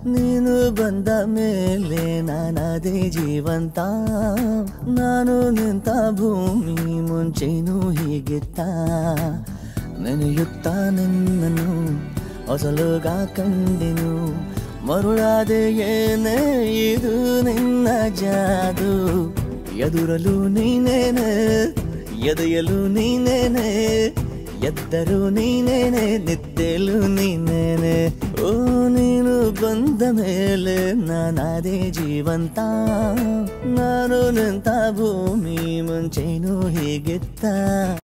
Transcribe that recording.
ನೀನು ಬಂದ ಮೇಲೆ ನಾನದೇ ಜೀವಂತ ನಾನು ನಿಂತ ಭೂಮಿ ಮುಂಚೆನೂ ಹೀಗಿತ್ತ ನೆನೆಯುತ್ತ ನಿನ್ನನ್ನು ಹೊಸಲುಗ ಕಂಡೆನು ಮರುಳಾದೆ ಏನೇ ಇದು ನಿನ್ನ ಜಾದು ಎದುರಲು ನೀನೇನೆ ಎದೆಯಲು ನೀನೇನೆ ಎದ್ದರು ನೀನೇನೆ ನಿದ್ದೆಲು ನೀನೇನೆ ಓ ನೀನು ಬಂದ ಮೇಲೆ ನಾನದೇ ಜೀವಂತ ನಾನು ನಿಂತ ಭೂಮಿ ಮುಂಚೆನೂ ಹೀಗಿತ್ತ